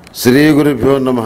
శ్రీ గురుభ్యో నమ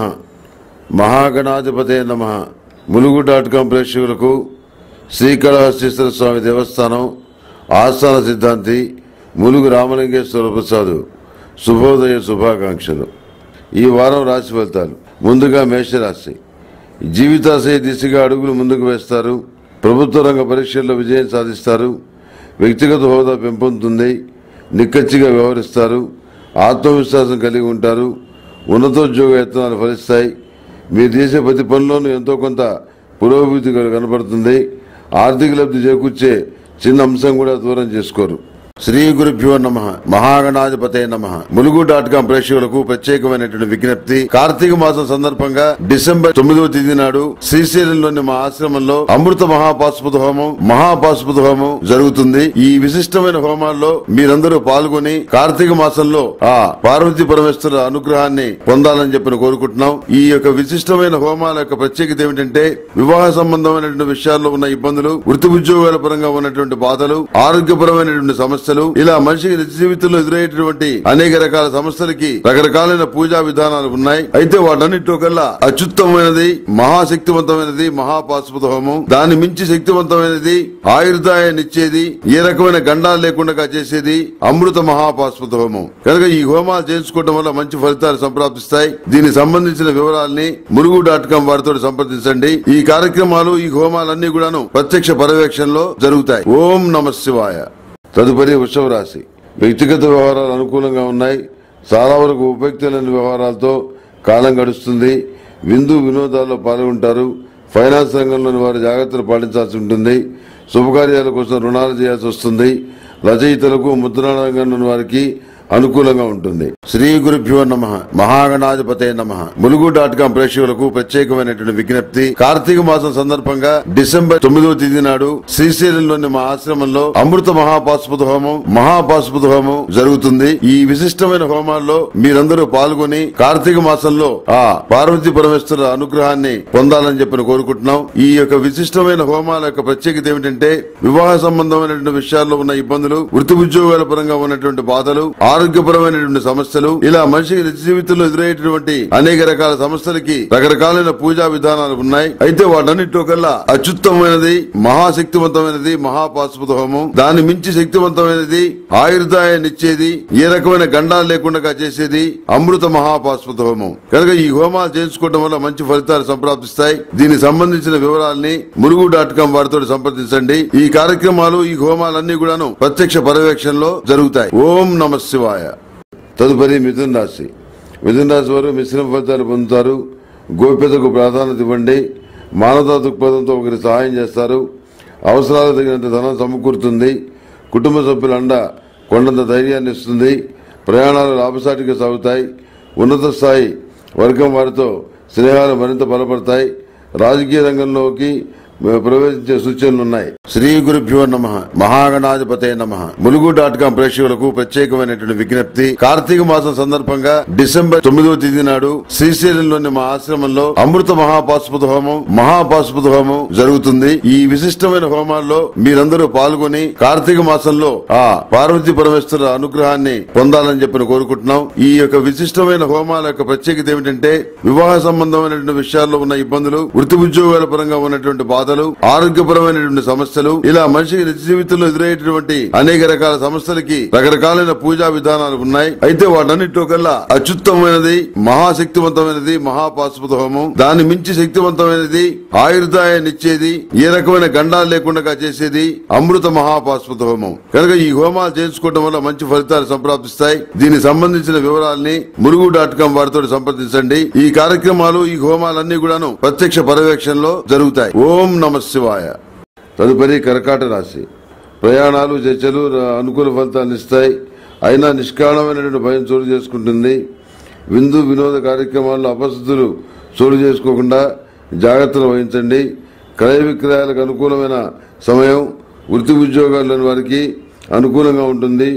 మహాగణాధిపతే నమ ములుగు డాట్ కాం ప్రేక్షకులకు శ్రీకాళహస్తీశ్వర స్వామి దేవస్థానం ఆస్థాన సిద్ధాంతి ములుగు రామలింగేశ్వర ప్రసాద్ శుభోదయ శుభాకాంక్షలు ఈ వారం రాశి ఫలితాలు ముందుగా మేషరాశి జీవితాశయ దిశగా అడుగులు ముందుకు వేస్తారు ప్రభుత్వ రంగ పరీక్షల్లో విజయం సాధిస్తారు వ్యక్తిగత హోదా పెంపొందుతుంది నిక్కచ్చిగా వ్యవహరిస్తారు ఆత్మవిశ్వాసం కలిగి ఉంటారు ఉన్నతోద్యోగ యత్నాలు ఫలిస్తాయి మీరు చేసే ప్రతి పనిలోనూ ఎంతో కొంత పురోభివృద్ధి కనబడుతుంది ఆర్థిక లబ్ధి చేకూర్చే చిన్న అంశం కూడా దూరం చేసుకోరు శ్రీ గురుభ్యో నమ మహాగణాధిపతే నమ ములుగు డాట్ కాం ప్రేక్షకులకు ప్రత్యేకమైనటువంటి విజ్ఞప్తి కార్తీక మాసం సందర్భంగా డిసెంబర్ తొమ్మిదవ తేదీ నాడు శ్రీశైలంలోని మా ఆశ్రమంలో అమృత మహాపాశుపత హోమం మహాపాశుపత హోమం జరుగుతుంది ఈ విశిష్టమైన హోమాల్లో మీరందరూ పాల్గొని కార్తీక మాసంలో ఆ పార్వతీ పరమేశ్వర అనుగ్రహాన్ని పొందాలని చెప్పి కోరుకుంటున్నాం ఈ యొక్క విశిష్టమైన హోమాల యొక్క ప్రత్యేకత ఏమిటంటే వివాహ సంబంధమైనటువంటి విషయాల్లో ఉన్న ఇబ్బందులు వృత్తి ఉద్యోగాల పరంగా ఉన్నటువంటి బాధలు ఆరోగ్యపరమైనటువంటి సమస్యలు ఇలా మనిషికి నిత్య జీవితంలో ఎదురయ్యేటువంటి అనేక రకాల సమస్యలకి రకరకాలైన పూజా విధానాలు ఉన్నాయి అయితే వాటన్నిటిలో కల్లా అత్యుత్తమైనది మహాశక్తివంతమైనది మహాపాశుపత హోమం దాని మించి శక్తివంతమైనది ఆయుర్దాయాన్ని ఇచ్చేది ఏ రకమైన గండాలు లేకుండా చేసేది అమృత మహాపాశుపత హోమం కనుక ఈ హోమాలు చేయించుకోవడం వల్ల మంచి ఫలితాలు సంప్రాప్తిస్తాయి దీనికి సంబంధించిన వివరాల్ని మురుగు డాట్ కాం వారితో సంప్రదించండి ఈ కార్యక్రమాలు ఈ హోమాలన్నీ కూడాను ప్రత్యక్ష పర్యవేక్షణలో జరుగుతాయి ఓం నమ శివాయ తదుపరి వృషభ రాశి వ్యక్తిగత వ్యవహారాలు అనుకూలంగా ఉన్నాయి చాలా వరకు ఉపయుక్తమైన వ్యవహారాలతో కాలం గడుస్తుంది విందు వినోదాల్లో పాల్గొంటారు ఫైనాన్స్ రంగంలోని వారు జాగ్రత్తలు పాటించాల్సి ఉంటుంది శుభకార్యాల కోసం రుణాలు చేయాల్సి వస్తుంది రచయితలకు ముద్రణ రంగంలోని వారికి అనుకూలంగా ఉంటుంది శ్రీ గురుభ్యో నమ మహాగణాధిపతే నమ ములుగు డాట్ కాం ప్రేక్షకులకు ప్రత్యేకమైనటువంటి విజ్ఞప్తి కార్తీక మాసం సందర్భంగా డిసెంబర్ తొమ్మిదవ తేదీ నాడు శ్రీశైలంలోని మా ఆశ్రమంలో అమృత మహాపాశుపత హోమం మహాపాశుపత హోమం జరుగుతుంది ఈ విశిష్టమైన హోమాల్లో మీరందరూ పాల్గొని కార్తీక మాసంలో ఆ పార్వతీ పరమేశ్వర అనుగ్రహాన్ని పొందాలని చెప్పి కోరుకుంటున్నాం ఈ యొక్క విశిష్టమైన హోమాల యొక్క ప్రత్యేకత ఏమిటంటే వివాహ సంబంధమైనటువంటి విషయాల్లో ఉన్న ఇబ్బందులు వృత్తి ఉద్యోగాల పరంగా ఉన్నటువంటి బాధలు ఆరోగ్యపరమైనటువంటి సమస్యలు ఇలా మనిషికి నిత్య జీవితంలో ఎదురయ్యేటువంటి అనేక రకాల సమస్యలకి రకరకాలైన పూజా విధానాలు ఉన్నాయి అయితే వాటన్నిటిలో కల్లా అత్యుత్తమైనది మహాశక్తివంతమైనది మహాపాశుపత హోమం దాని మించి శక్తివంతమైనది ఆయుర్దాయాన్ని ఇచ్చేది ఏ రకమైన గండాలు లేకుండా చేసేది అమృత మహాపాశుపత హోమం కనుక ఈ హోమాలు చేయించుకోవడం వల్ల మంచి ఫలితాలు సంప్రాప్తిస్తాయి దీనికి సంబంధించిన వివరాల్ని మురుగు డాట్ కాం వారితో సంప్రదించండి ఈ కార్యక్రమాలు ఈ హోమాలన్నీ కూడాను ప్రత్యక్ష పర్యవేక్షణలో జరుగుతాయి ఓం నమ శివాయ తదుపరి మిథున్ రాశి మిథున్ రాశి వారు మిశ్రమ ఫలితాలు పొందుతారు గోప్యతకు ప్రాధాన్యత ఇవ్వండి మానవతా దృక్పథంతో ఒకరి సహాయం చేస్తారు అవసరాలకు తగినంత ధనం సమకూరుతుంది కుటుంబ సభ్యుల అండ కొండంత ధైర్యాన్ని ఇస్తుంది ప్రయాణాలు లాభసాటిగా సాగుతాయి ఉన్నత స్థాయి వర్గం వారితో స్నేహాలు మరింత బలపడతాయి రాజకీయ రంగంలోకి ప్రవేశించే సూచనలు ఉన్నాయి శ్రీ గురుభ్యో నమ మహాగణాధిపతే నమ ములుగు డాట్ కాం ప్రేక్షకులకు ప్రత్యేకమైనటువంటి విజ్ఞప్తి కార్తీక మాసం సందర్భంగా డిసెంబర్ తొమ్మిదవ తేదీ నాడు శ్రీశైలంలోని మా ఆశ్రమంలో అమృత మహాపాశుపత హోమం మహాపాశుపత హోమం జరుగుతుంది ఈ విశిష్టమైన హోమాల్లో మీరందరూ పాల్గొని కార్తీక మాసంలో ఆ పార్వతీ పరమేశ్వర అనుగ్రహాన్ని పొందాలని చెప్పి కోరుకుంటున్నాం ఈ యొక్క విశిష్టమైన హోమాల యొక్క ప్రత్యేకత ఏమిటంటే వివాహ సంబంధమైనటువంటి విషయాల్లో ఉన్న ఇబ్బందులు వృత్తి ఉద్యోగాల పరంగా ఉన్నటువంటి బాధలు ఆరోగ్యపరమైనటువంటి సమస్యలు ఇలా మనిషికి నిత్య జీవితంలో ఎదురయ్యేటువంటి అనేక రకాల సమస్యలకి రకరకాలైన పూజా విధానాలు ఉన్నాయి అయితే వాటన్నిటిలో కల్లా అత్యుత్తమైనది మహాశక్తివంతమైనది మహాపాశుపత హోమం దాని మించి శక్తివంతమైనది ఆయుర్దాయాన్ని ఇచ్చేది ఏ రకమైన గండాలు లేకుండా చేసేది అమృత మహాపాశుపత హోమం కనుక ఈ హోమాలు చేయించుకోవడం వల్ల మంచి ఫలితాలు సంప్రాప్తిస్తాయి దీనికి సంబంధించిన వివరాల్ని మురుగు డాట్ కాం వారితో సంప్రదించండి ఈ కార్యక్రమాలు ఈ హోమాలన్నీ కూడాను ప్రత్యక్ష పర్యవేక్షణలో జరుగుతాయి ఓం నమ శివాయ తదుపరి కర్కాట రాశి ప్రయాణాలు చర్చలు ర- అనుకూల ఫలితాలు ఇస్తాయి అయినా నిష్కారణమైనటువంటి భయం చోటు చేసుకుంటుంది విందు వినోద కార్యక్రమాల్లో అపశుద్ధులు చోటు చేసుకోకుండా జాగ్రత్తలు వహించండి క్రయ విక్రయాలకు అనుకూలమైన సమయం వృత్తి ఉద్యోగాల్లోని వారికి అనుకూలంగా ఉంటుంది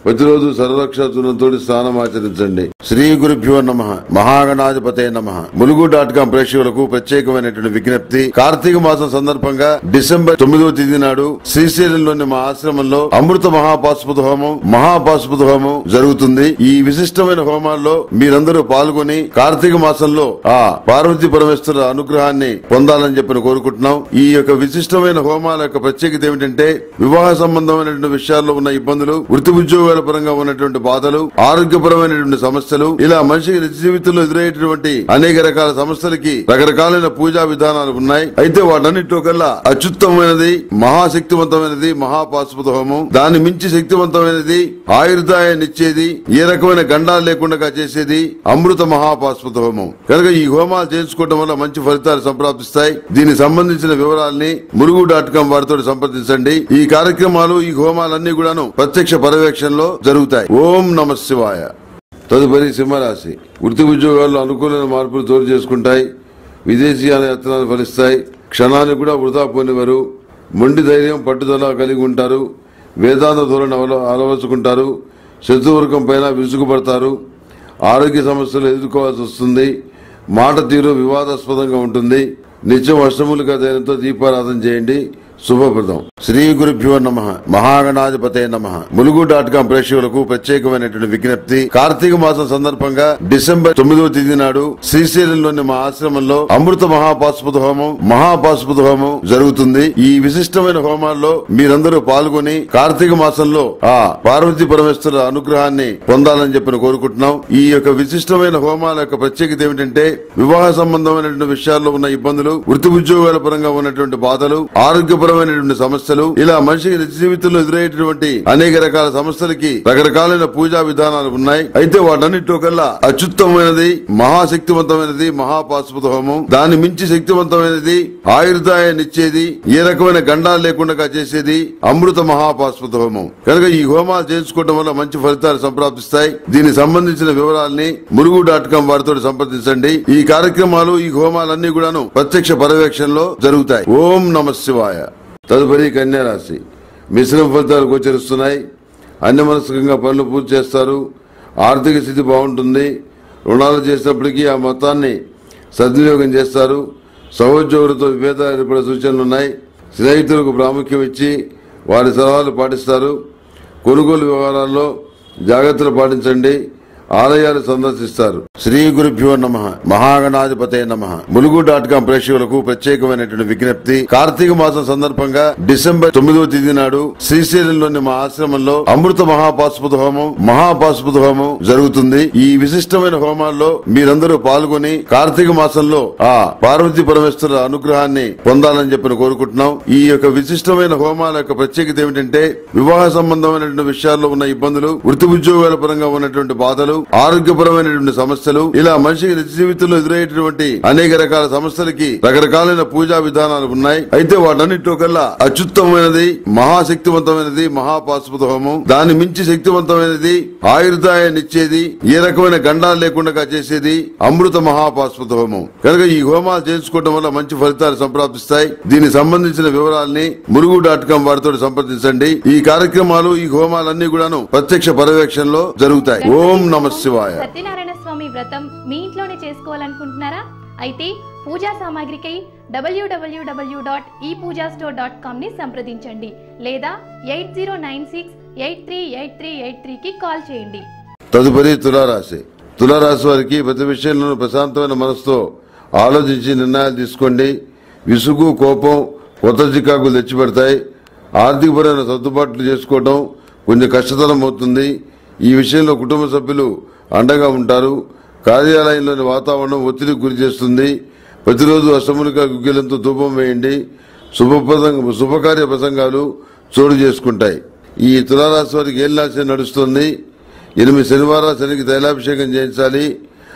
ప్రతిరోజు సర్వరక్షాతులతో స్నానం ఆచరించండి శ్రీ గురుభ్యో నమ మహాగణాధిపతే నమ ములుగు డాట్ కాం ప్రేక్షకులకు ప్రత్యేకమైనటువంటి విజ్ఞప్తి కార్తీక మాసం సందర్భంగా డిసెంబర్ తొమ్మిదవ తేదీ నాడు శ్రీశైలంలోని మా ఆశ్రమంలో అమృత మహాపాశుపత హోమం మహాపాశుపత హోమం జరుగుతుంది ఈ విశిష్టమైన హోమాల్లో మీరందరూ పాల్గొని కార్తీక మాసంలో ఆ పార్వతీ పరమేశ్వర అనుగ్రహాన్ని పొందాలని చెప్పి కోరుకుంటున్నాం ఈ యొక్క విశిష్టమైన హోమాల యొక్క ప్రత్యేకత ఏమిటంటే వివాహ సంబంధమైనటువంటి విషయాల్లో ఉన్న ఇబ్బందులు వృత్తి ఉద్యోగాల పరంగా ఉన్నటువంటి బాధలు ఆరోగ్యపరమైనటువంటి సమస్యలు ఇలా మనిషికి నిత్య జీవితంలో ఎదురయ్యేటువంటి అనేక రకాల సమస్యలకి రకరకాలైన పూజా విధానాలు ఉన్నాయి అయితే వాటన్నిటిలో కల్లా అత్యుత్తమైనది మహాశక్తివంతమైనది మహాపాశుపత హోమం దాన్ని మించి శక్తివంతమైనది ఆయుర్దాయాన్ని ఇచ్చేది ఏ రకమైన గండాలు లేకుండా చేసేది అమృత మహాపాశుపత హోమం కనుక ఈ హోమాలు చేయించుకోవడం వల్ల మంచి ఫలితాలు సంప్రాప్తిస్తాయి దీనికి సంబంధించిన వివరాల్ని మురుగు డాట్ కాం వారితో సంప్రదించండి ఈ కార్యక్రమాలు ఈ హోమాలన్నీ కూడాను ప్రత్యక్ష పర్యవేక్షణలో జరుగుతాయి ఓం నమ శివాయ తదుపరి సింహరాశి వృత్తి ఉద్యోగాల్లో అనుకూలమైన మార్పులు చోటు చేసుకుంటాయి విదేశీయాన యత్నాలు ఫలిస్తాయి క్షణాన్ని కూడా వృధా పోనివారు మొండి ధైర్యం పట్టుదల కలిగి ఉంటారు వేదాంత ధోరణి అలవ అలవరుచుకుంటారు శత్రువర్గం పైన విసుగుపడతారు ఆరోగ్య సమస్యలు ఎదుర్కోవాల్సి వస్తుంది మాట తీరు వివాదాస్పదంగా ఉంటుంది నిత్యం అష్టములుగా ధైర్యంతో దీపారాధన చేయండి శుభప్రదం శ్రీ గురుభ్యో నమ మహాగణాధిపతే నమ ములుగు డాట్ కాం ప్రేక్షకులకు ప్రత్యేకమైనటువంటి విజ్ఞప్తి కార్తీక మాసం సందర్భంగా డిసెంబర్ తొమ్మిదవ తేదీ నాడు శ్రీశైలంలోని మా ఆశ్రమంలో అమృత మహాపాశుపత హోమం మహాపాశుపత హోమం జరుగుతుంది ఈ విశిష్టమైన హోమాల్లో మీరందరూ పాల్గొని కార్తీక మాసంలో ఆ పార్వతీ పరమేశ్వర అనుగ్రహాన్ని పొందాలని చెప్పి కోరుకుంటున్నాం ఈ యొక్క విశిష్టమైన హోమాల యొక్క ప్రత్యేకత ఏమిటంటే వివాహ సంబంధమైనటువంటి విషయాల్లో ఉన్న ఇబ్బందులు వృత్తి ఉద్యోగాల పరంగా ఉన్నటువంటి బాధలు ఆరోగ్యపరమైనటువంటి సమస్యలు ఇలా మనిషికి నిత్య జీవితంలో ఎదురయ్యేటువంటి అనేక రకాల సమస్యలకి రకరకాలైన పూజా విధానాలు ఉన్నాయి అయితే వాటన్నిటిలో కల్లా అత్యుత్తమైనది మహాశక్తివంతమైనది మహాపాశుపత హోమం దాన్ని మించి శక్తివంతమైనది ఆయుర్దాయాన్ని ఇచ్చేది ఏ రకమైన గండాలు లేకుండా చేసేది అమృత మహాపాశుపత హోమం కనుక ఈ హోమాలు చేయించుకోవడం వల్ల మంచి ఫలితాలు సంప్రాప్తిస్తాయి దీనికి సంబంధించిన వివరాల్ని మురుగు డాట్ కాం వారితో సంప్రదించండి ఈ కార్యక్రమాలు ఈ హోమాలన్నీ కూడాను ప్రత్యక్ష పర్యవేక్షణలో జరుగుతాయి ఓం నమ శివాయ తదుపరి కన్యా రాశి మిశ్రమ ఫలితాలు గోచరిస్తున్నాయి అన్యమనస్కంగా పనులు పూర్తి చేస్తారు ఆర్థిక స్థితి బాగుంటుంది రుణాలు చేసినప్పటికీ ఆ మొత్తాన్ని సద్వినియోగం చేస్తారు సహోద్యోగులతో విభేదాలు ఏర్పడే సూచనలు ఉన్నాయి స్నేహితులకు ప్రాముఖ్యం ఇచ్చి వారి సలహాలు పాటిస్తారు కొనుగోలు వ్యవహారాల్లో జాగ్రత్తలు పాటించండి ఆలయాలు సందర్శిస్తారు శ్రీ గురుభ్యో నమ మహాగణాధిపతే నమ ములుగు డాట్ కాం ప్రేక్షకులకు ప్రత్యేకమైనటువంటి విజ్ఞప్తి కార్తీక మాసం సందర్భంగా డిసెంబర్ తొమ్మిదవ తేదీ నాడు శ్రీశైలంలోని మా ఆశ్రమంలో అమృత మహాపాశుపత హోమం మహాపాశుపత హోమం జరుగుతుంది ఈ విశిష్టమైన హోమాల్లో మీరందరూ పాల్గొని కార్తీక మాసంలో ఆ పార్వతీ పరమేశ్వర అనుగ్రహాన్ని పొందాలని చెప్పి కోరుకుంటున్నాం ఈ యొక్క విశిష్టమైన హోమాల యొక్క ప్రత్యేకత ఏమిటంటే వివాహ సంబంధమైనటువంటి విషయాల్లో ఉన్న ఇబ్బందులు వృత్తి ఉద్యోగాల పరంగా ఉన్నటువంటి బాధలు ఆరోగ్యపరమైనటువంటి సమస్యలు ఇలా మనిషికి నిత్య జీవితంలో ఎదురయ్యేటువంటి అనేక రకాల సమస్యలకి రకరకాలైన పూజా విధానాలు ఉన్నాయి అయితే వాటన్నిటిలో కల్లా అత్యుత్తమైనది మహాశక్తివంతమైనది మహాపాశుపత హోమం దాన్ని మించి శక్తివంతమైనది ఆయుర్దాయాన్ని ఇచ్చేది ఏ రకమైన గండాలు లేకుండా చేసేది అమృత మహాపాశుపత హోమం కనుక ఈ హోమాలు చేయించుకోవడం వల్ల మంచి ఫలితాలు సంప్రాప్తిస్తాయి దీనికి సంబంధించిన వివరాల్ని మురుగు డాట్ కాం వారితో సంప్రదించండి ఈ కార్యక్రమాలు ఈ హోమాలన్నీ కూడాను ప్రత్యక్ష పర్యవేక్షణలో జరుగుతాయి ఓం నమ శివాయ సత్యనారాయణ స్వామి వ్రతం మీ ఇంట్లోనే చేసుకోవాలనుకుంటున్నారా అయితే పూజా సామాగ్రికై డబ్ల్యూడబ్ల్యూడబ్ల్యూ డాట్ ఈ పూజా స్టోర్ డాట్ కామ్ ని సంప్రదించండి లేదా eight zero nine six eight three eight three eight త్రీకి కాల్ చేయండి తదుపరి తులారాశి తులారాశి వారికి ప్రతి విషయంలోనూ ప్రశాంతమైన మనసుతో ఆలోచించి నిర్ణయాలు తీసుకోండి విసుగు కోపం కొత్త చికాకులు తెచ్చిపెడతాయి ఆర్థికపరమైన సర్దుబాట్లు చేసుకోవడం కొంచెం కష్టతరం అవుతుంది ఈ విషయంలో కుటుంబ సభ్యులు అండగా ఉంటారు కార్యాలయంలోని వాతావరణం ఒత్తిడికి గురి చేస్తుంది ప్రతిరోజు అష్టములుగా గుగ్గిలంతో ధూపం వేయండి శుభప్రదంగా శుభకార్య ప్రసంగాలు చోటు చేసుకుంటాయి ఈ తులారాశి వారికి ఏళ్ళ నడుస్తుంది ఎనిమిది శనివారాలు శనికి తైలాభిషేకం చేయించాలి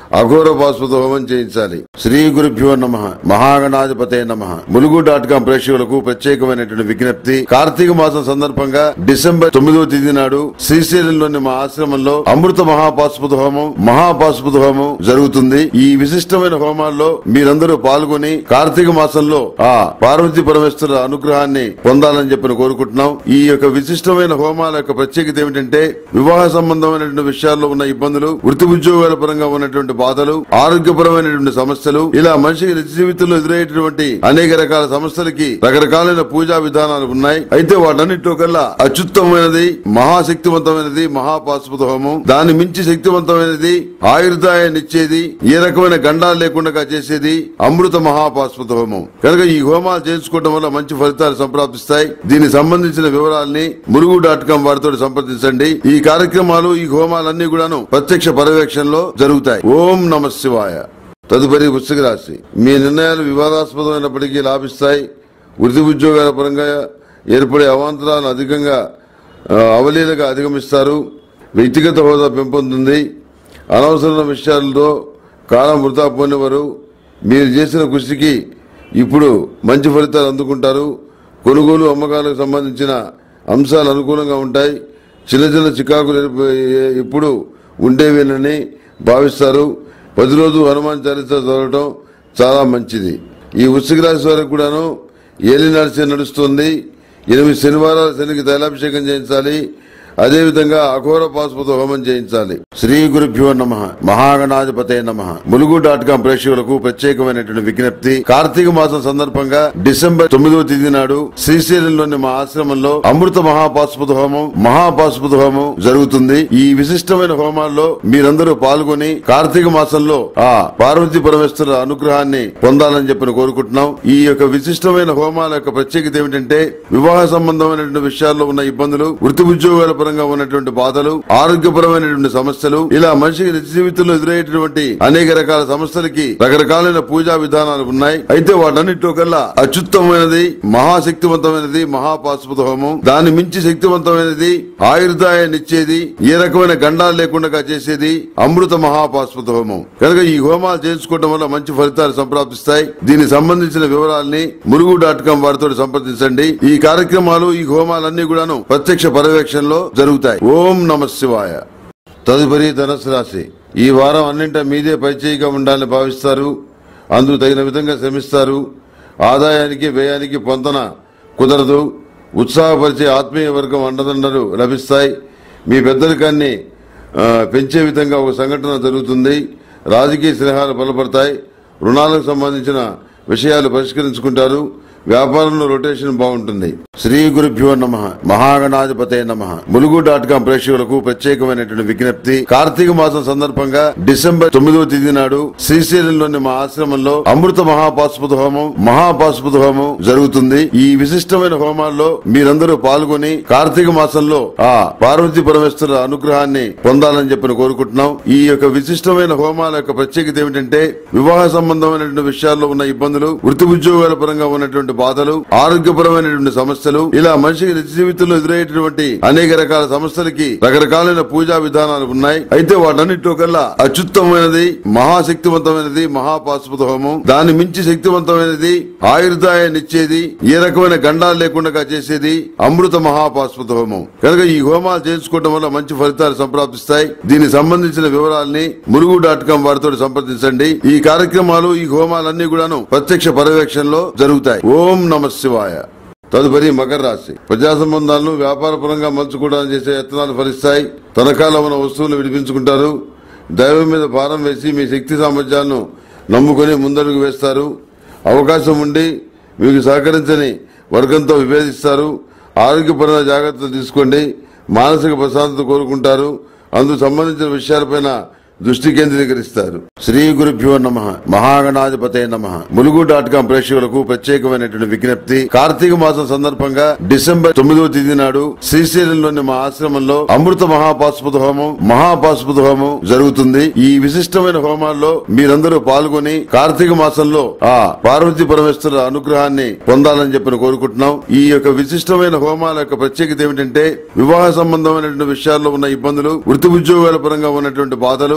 అఘోర పాశుపత హోమం చేయించాలి శ్రీ గురుభ్యో నమ మహాగణాధిపతే నమ ములుగు డాట్ కాం ప్రేక్షకులకు ప్రత్యేకమైనటువంటి విజ్ఞప్తి కార్తీక మాసం సందర్భంగా డిసెంబర్ తొమ్మిదవ తేదీ నాడు శ్రీశైలంలోని మా ఆశ్రమంలో అమృత మహాపాశుపత హోమం మహాపాశుపత హోమం జరుగుతుంది ఈ విశిష్టమైన హోమాల్లో మీరందరూ పాల్గొని కార్తీక మాసంలో ఆ పార్వతీ పరమేశ్వర అనుగ్రహాన్ని పొందాలని చెప్పి కోరుకుంటున్నాం ఈ యొక్క విశిష్టమైన హోమాల యొక్క ప్రత్యేకత ఏమిటంటే వివాహ సంబంధమైనటువంటి విషయాల్లో ఉన్న ఇబ్బందులు వృత్తి ఉద్యోగాల పరంగా ఉన్నటువంటి బాధలు ఆరోగ్యపరమైనటువంటి సమస్యలు ఇలా మనిషికి నిత్య జీవితంలో ఎదురయ్యేటువంటి అనేక రకాల సమస్యలకి రకరకాలైన పూజా విధానాలు ఉన్నాయి అయితే వాటన్నిటిలో కల్లా అత్యుత్తమైనది మహాశక్తివంతమైనది మహాపాశుపత హోమం దాని మించి శక్తివంతమైనది ఆయుర్దాయాన్ని ఇచ్చేది ఏ రకమైన గండాలు లేకుండా చేసేది అమృత మహాపాశుపత హోమం కనుక ఈ హోమాలు చేయించుకోవడం వల్ల మంచి ఫలితాలు సంప్రాప్తిస్తాయి దీనికి సంబంధించిన వివరాల్ని మురుగు డాట్ కాం వారితో సంప్రదించండి ఈ కార్యక్రమాలు ఈ హోమాలన్నీ కూడాను ప్రత్యక్ష పర్యవేక్షణలో జరుగుతాయి ఓం నమ శివాయ తదుపరి వృశ్చిక రాశి మీ నిర్ణయాలు వివాదాస్పదమైనప్పటికీ లాభిస్తాయి వృత్తి ఉద్యోగాల పరంగా ఏర్పడే అవాంతరాలను అధికంగా ఆ, అవలీలగా అధిగమిస్తారు వ్యక్తిగత హోదా పెంపొందుతుంది అనవసరమైన విషయాలతో కాలం వృధా పోనివారు మీరు చేసిన కృషికి ఇప్పుడు మంచి ఫలితాలు అందుకుంటారు కొనుగోలు అమ్మకాలకు సంబంధించిన అంశాలు అనుకూలంగా ఉంటాయి చిన్న చిన్న చికాకులు ఏర్ప- ఇప్పుడు ఉండేవేనని భావిస్తారు ప్రతిరోజు హనుమాన్ చాలీస చదవటం చాలా మంచిది ఈ వృశ్చిక రాశి వారికి కూడాను ఏలినాడు శని నడుస్తుంది ఎనిమిది శనివారాలు శనికి తైలాభిషేకం చేయించాలి అదేవిధంగా అఘోర పాశుపత హోమం చేయించాలి శ్రీ గురుభ్యో నమ మహాగణాధిపతే నమ ములుగు డాట్ కాం ప్రేక్షకులకు ప్రత్యేకమైనటువంటి విజ్ఞప్తి కార్తీక మాసం సందర్భంగా డిసెంబర్ తొమ్మిదవ తేదీ నాడు శ్రీశైలంలోని మా ఆశ్రమంలో అమృత మహాపాశుపత హోమం మహాపాశుపత హోమం జరుగుతుంది ఈ విశిష్టమైన హోమాల్లో మీరందరూ పాల్గొని కార్తీక మాసంలో ఆ పార్వతీ పరమేశ్వర అనుగ్రహాన్ని పొందాలని చెప్పి కోరుకుంటున్నాం ఈ యొక్క విశిష్టమైన హోమాల యొక్క ప్రత్యేకత ఏమిటంటే వివాహ సంబంధమైనటువంటి విషయాల్లో ఉన్న ఇబ్బందులు వృత్తి ఉద్యోగాల పరంగా ఉన్నటువంటి బాధలు ఆరోగ్యపరమైనటువంటి సమస్యలు ఇలా మనిషికి నిత్య జీవితంలో ఎదురయ్యేటువంటి అనేక రకాల సమస్యలకి రకరకాలైన పూజా విధానాలు ఉన్నాయి అయితే వాటన్నిటిలో కల్లా అత్యుత్తమైనది మహాశక్తివంతమైనది మహాపాశుపత హోమం దాని మించి శక్తివంతమైనది ఆయుర్దాయాన్ని ఇచ్చేది ఏ రకమైన గండాలు లేకుండా చేసేది అమృత మహాపాశుపత హోమం కనుక ఈ హోమాలు చేయించుకోవడం వల్ల మంచి ఫలితాలు సంప్రాప్తిస్తాయి దీనికి సంబంధించిన వివరాల్ని మురుగు డాట్ కాం వారితో సంప్రదించండి ఈ కార్యక్రమాలు ఈ హోమాలన్నీ కూడాను ప్రత్యక్ష పర్యవేక్షణలో జరుగుతాయి ఓం నమ శివాయ తదుపరి ధనుసు రాశి ఈ వారం అన్నింట మీదే పైచేయిగా ఉండాలని భావిస్తారు అందుకు తగిన విధంగా శ్రమిస్తారు ఆదాయానికి వ్యయానికి పొందన కుదరదు ఉత్సాహపరిచే ఆత్మీయ వర్గం అండదండలు లభిస్తాయి మీ పెద్దరికాన్ని ఆ, పెంచే విధంగా ఒక సంఘటన జరుగుతుంది రాజకీయ స్నేహాలు బలపడతాయి రుణాలకు సంబంధించిన విషయాలు పరిష్కరించుకుంటారు వ్యాపారంలో రొటేషన్ బాగుంటుంది శ్రీ గురుభ్యో నమ మహాగణాధిపతే నమ ములుగు డాట్ కాం ప్రేక్షకులకు ప్రత్యేకమైనటువంటి విజ్ఞప్తి కార్తీక మాసం సందర్భంగా డిసెంబర్ తొమ్మిదవ తేదీ నాడు శ్రీశైలంలోని మా ఆశ్రమంలో అమృత మహాపాశుపత హోమం మహాపాశుపత హోమం జరుగుతుంది ఈ విశిష్టమైన హోమాల్లో మీరందరూ పాల్గొని కార్తీక మాసంలో ఆ పార్వతీ పరమేశ్వర అనుగ్రహాన్ని పొందాలని చెప్పి కోరుకుంటున్నాం ఈ యొక్క విశిష్టమైన హోమాల యొక్క ప్రత్యేకత ఏమిటంటే వివాహ సంబంధమైనటువంటి విషయాల్లో ఉన్న ఇబ్బందులు వృత్తి ఉద్యోగాల పరంగా ఉన్నటువంటి బాధలు ఆరోగ్యపరమైనటువంటి సమస్యలు ఇలా మనిషికి నిత్య జీవితంలో ఎదురయ్యేటువంటి అనేక రకాల సమస్యలకి రకరకాలైన పూజా విధానాలు ఉన్నాయి అయితే వాటన్నిటిలో కల్లా అత్యుత్తమైనది మహాశక్తివంతమైనది మహాపాశుపత హోమం దాని మించి శక్తివంతమైనది ఆయుర్దాయాన్ని ఇచ్చేది ఏ రకమైన గండాలు లేకుండా చేసేది అమృత మహాపాశుపత హోమం కనుక ఈ హోమాలు చేయించుకోవడం వల్ల మంచి ఫలితాలు సంప్రాప్తిస్తాయి దీనికి సంబంధించిన వివరాల్ని మురుగు డాట్ కాం వారితో సంప్రదించండి ఈ కార్యక్రమాలు ఈ హోమాలన్నీ కూడాను ప్రత్యక్ష పర్యవేక్షణలో జరుగుతాయి ఓం నమ శివాయ తదుపరి మకర రాశి ప్రజా సంబంధాలను వ్యాపారపరంగా మలుచుకోవడానికి చేసే యత్నాలు ఫలిస్తాయి తనఖాలో ఉన్న వస్తువులు విడిపించుకుంటారు దైవం మీద భారం వేసి మీ శక్తి సామర్థ్యాలను నమ్ముకొని ముందడుగు వేస్తారు అవకాశం ఉండి మీకు సహకరించని వర్గంతో విభేదిస్తారు ఆరోగ్యపరమైన జాగ్రత్తలు తీసుకోండి మానసిక ప్రశాంతత కోరుకుంటారు అందుకు సంబంధించిన విషయాలపైన దృష్టి కేంద్రీకరిస్తారు శ్రీ గురుభ్యో నమ మహాగణాధిపతే నమ ములుగు డాట్ కాం ప్రేక్షకులకు ప్రత్యేకమైనటువంటి విజ్ఞప్తి కార్తీక మాసం సందర్భంగా డిసెంబర్ తొమ్మిదవ తేదీ నాడు శ్రీశైలంలోని మా ఆశ్రమంలో అమృత మహాపాశుపత హోమం మహాపాశుపత హోమం జరుగుతుంది ఈ విశిష్టమైన హోమాల్లో మీరందరూ పాల్గొని కార్తీక మాసంలో ఆ పార్వతీ పరమేశ్వర అనుగ్రహాన్ని పొందాలని చెప్పి కోరుకుంటున్నాం ఈ యొక్క విశిష్టమైన హోమాల యొక్క ప్రత్యేకత ఏమిటంటే వివాహ సంబంధమైనటువంటి విషయాల్లో ఉన్న ఇబ్బందులు వృత్తి ఉద్యోగాల పరంగా ఉన్నటువంటి బాధలు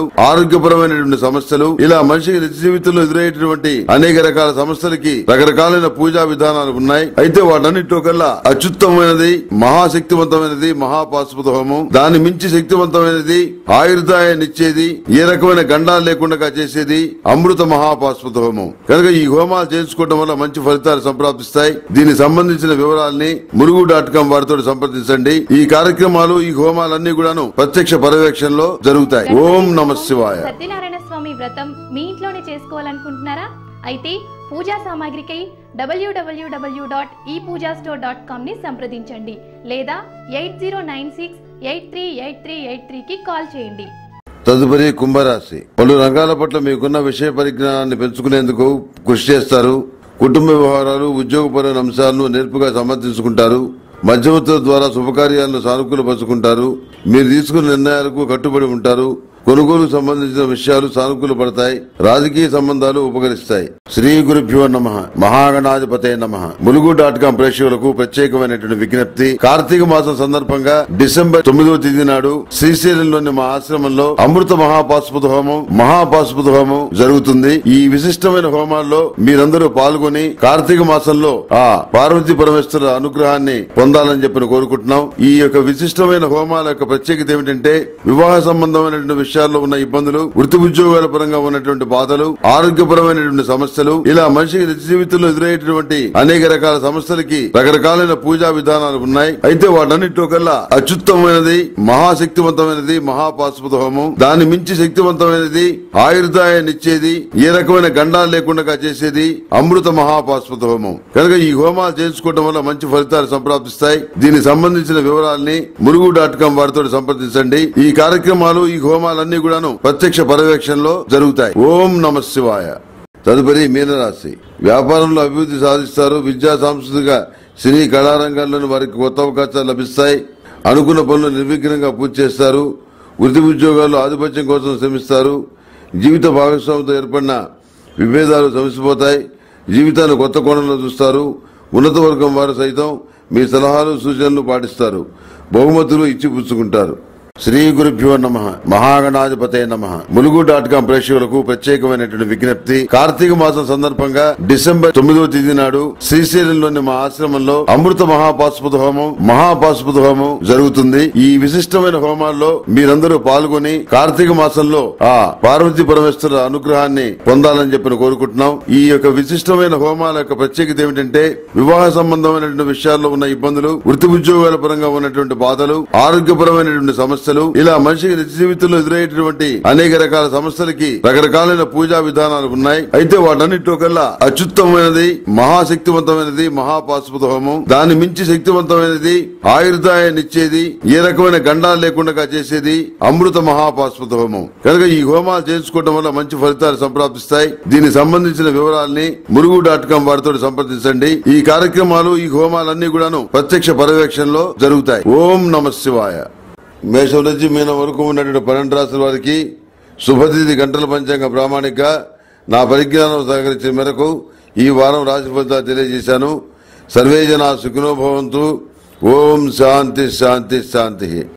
ఆరోగ్యపరమైనటువంటి సమస్యలు ఇలా మనిషికి నిత్య జీవితంలో ఎదురయ్యేటువంటి అనేక రకాల సమస్యలకి రకరకాలైన పూజా విధానాలు ఉన్నాయి అయితే వాటన్నిటిలో కల్లా అత్యుత్తమైనది మహాశక్తివంతమైనది మహాపాశుపత హోమం దాన్ని మించి శక్తివంతమైనది ఆయుర్దాయాన్ని ఇచ్చేది ఏ రకమైన గండాలు లేకుండా చేసేది అమృత మహాపాశుపత హోమం కనుక ఈ హోమాలు చేసుకోవడం వల్ల మంచి ఫలితాలు సంప్రాప్తిస్తాయి దీనికి సంబంధించిన వివరాల్ని ములుగు డాట్ కాం వారితో సంప్రదించండి ఈ కార్యక్రమాలు ఈ హోమాలన్నీ కూడాను ప్రత్యక్ష పర్యవేక్షణలో జరుగుతాయి ఓం నమ శివాయ సత్యనారాయణ స్వామి వ్రతం మీ ఇంట్లోనే చేసుకోవాలనుకుంటున్నారా అయితే పూజా సామాగ్రికై డబ్ల్యూడబ్ల్యూడబ్ల్యూ డాట్ ఈ పూజా స్టోర్ డాట్ కామ్ ని సంప్రదించండి లేదా eight zero nine six eight three eight three eight త్రీకి కాల్ చేయండి తదుపరి కుంభరాశి పలు రంగాల పట్ల మీకున్న విషయ పరిజ్ఞానాన్ని పెంచుకునేందుకు కృషి చేస్తారు కుటుంబ వ్యవహారాలు ఉద్యోగపరమైన అంశాలను నేర్పుగా సమర్థించుకుంటారు మధ్యవర్తుల ద్వారా శుభకార్యాలను సానుకూలపరుచుకుంటారు మీరు తీసుకున్న నిర్ణయాలకు కట్టుబడి ఉంటారు కొనుగోలుకు సంబంధించిన విషయాలు సానుకూల పడతాయి రాజకీయ సంబంధాలు ఉపకరిస్తాయి శ్రీ గురుభ్యో నమ మహాగణాధిపతే నమ ములుగు డాట్ కాం ప్రేక్షకులకు ప్రత్యేకమైనటువంటి విజ్ఞప్తి కార్తీక మాసం సందర్భంగా డిసెంబర్ తొమ్మిదవ తేదీ నాడు శ్రీశైలంలోని మా ఆశ్రమంలో అమృత మహాపాశుపత హోమం మహాపాశుపత హోమం జరుగుతుంది ఈ విశిష్టమైన హోమాల్లో మీరందరూ పాల్గొని కార్తీక మాసంలో ఆ పార్వతీ పరమేశ్వర అనుగ్రహాన్ని పొందాలని చెప్పి కోరుకుంటున్నాం ఈ యొక్క విశిష్టమైన హోమాల యొక్క ప్రత్యేకత ఏమిటంటే వివాహ సంబంధమైనటువంటి విషయాల్లో ఉన్న ఇబ్బందులు వృత్తి ఉద్యోగాల పరంగా ఉన్నటువంటి బాధలు ఆరోగ్యపరమైనటువంటి సమస్యలు ఇలా మనిషికి నిత్య జీవితంలో ఎదురయ్యేటువంటి అనేక రకాల సమస్యలకి రకరకాలైన పూజా విధానాలు ఉన్నాయి అయితే వాటన్నిటిలో కల్లా అత్యుత్తమైనది మహాశక్తివంతమైనది మహాపాశుపత హోమం దాన్ని మించి శక్తివంతమైనది ఆయుర్దాయాన్ని ఇచ్చేది ఏ రకమైన గండాలు లేకుండా చేసేది అమృత మహాపాశుపత హోమం కనుక ఈ హోమాలు చేసుకోవడం వల్ల మంచి ఫలితాలు సంప్రాప్తిస్తాయి దీనికి సంబంధించిన వివరాల్ని ములుగు డాట్ కాం వారితో సంప్రదించండి ఈ కార్యక్రమాలు ఈ హోమాలన్నీ కూడాను ప్రత్యక్ష పర్యవేక్షణలో జరుగుతాయి ఓం నమ శివాయ తదుపరి మీనరాశి వ్యాపారంలో అభివృద్ధి సాధిస్తారు విద్యా సాంస్కృతిక సినీ కళారంగాల్లోని వారికి కొత్త అవకాశాలు లభిస్తాయి అనుకున్న పనులు నిర్విఘ్నంగా పూర్తి చేస్తారు వృత్తి ఉద్యోగాల్లో ఆధిపత్యం కోసం శ్రమిస్తారు జీవిత భాగస్వామితో ఏర్పడిన విభేదాలు సమసిపోతాయి జీవితాన్ని కొత్త కోణంలో చూస్తారు ఉన్నత వర్గం వారు సైతం మీ సలహాలు సూచనలు పాటిస్తారు బహుమతులు ఇచ్చి పుచ్చుకుంటారు శ్రీ గురుభ్యో నమ మహాగణాధిపతే నమ ములుగు డాట్ కాం ప్రేక్షకులకు ప్రత్యేకమైనటువంటి విజ్ఞప్తి కార్తీక మాసం సందర్భంగా డిసెంబర్ తొమ్మిదవ తేదీ నాడు శ్రీశైలంలోని మా ఆశ్రమంలో అమృత మహాపాశుపత హోమం మహాపాశుపత హోమం జరుగుతుంది ఈ విశిష్టమైన హోమాల్లో మీరందరూ పాల్గొని కార్తీక మాసంలో ఆ పార్వతీ పరమేశ్వర అనుగ్రహాన్ని పొందాలని చెప్పి కోరుకుంటున్నాం ఈ యొక్క విశిష్టమైన హోమాల యొక్క ప్రత్యేకత ఏమిటంటే వివాహ సంబంధమైనటువంటి విషయాల్లో ఉన్న ఇబ్బందులు వృత్తి ఉద్యోగాల పరంగా ఉన్నటువంటి బాధలు ఆరోగ్యపరమైనటువంటి సమస్యలు ఇలా మనిషికి నిత్య జీవితంలో ఎదురయ్యేటువంటి అనేక రకాల సమస్యలకి రకరకాలైన పూజా విధానాలు ఉన్నాయి అయితే వాటన్నిటిలో కల్లా అత్యుత్తమైనది మహాశక్తివంతమైనది మహాపాశుపత హోమం దాన్ని మించి శక్తివంతమైనది ఆయుర్దాయాన్ని ఇచ్చేది ఏ రకమైన గండాలు లేకుండా చేసేది అమృత మహాపాశుపత హోమం కనుక ఈ హోమాలు చేసుకోవడం వల్ల మంచి ఫలితాలు సంప్రాప్తిస్తాయి దీనికి సంబంధించిన వివరాల్ని ములుగు డాట్ కాం వారితో సంప్రదించండి ఈ కార్యక్రమాలు ఈ హోమాలన్నీ కూడాను ప్రత్యక్ష పర్యవేక్షణలో జరుగుతాయి ఓం నమ శివాయ మేషం నుంచి మీన వరకు ఉన్నటువంటి పన్నెండు రాష్ట్రాల వారికి శుభతిథి గంటల పంచాంగ ప్రామాణిక నా పరిజ్ఞానం సహకరించిన మేరకు ఈ వారం రాశి ఫలితాలు తెలియజేశాను సర్వే జన సుఖినో భవంతు ఓం శాంతి శాంతి శాంతి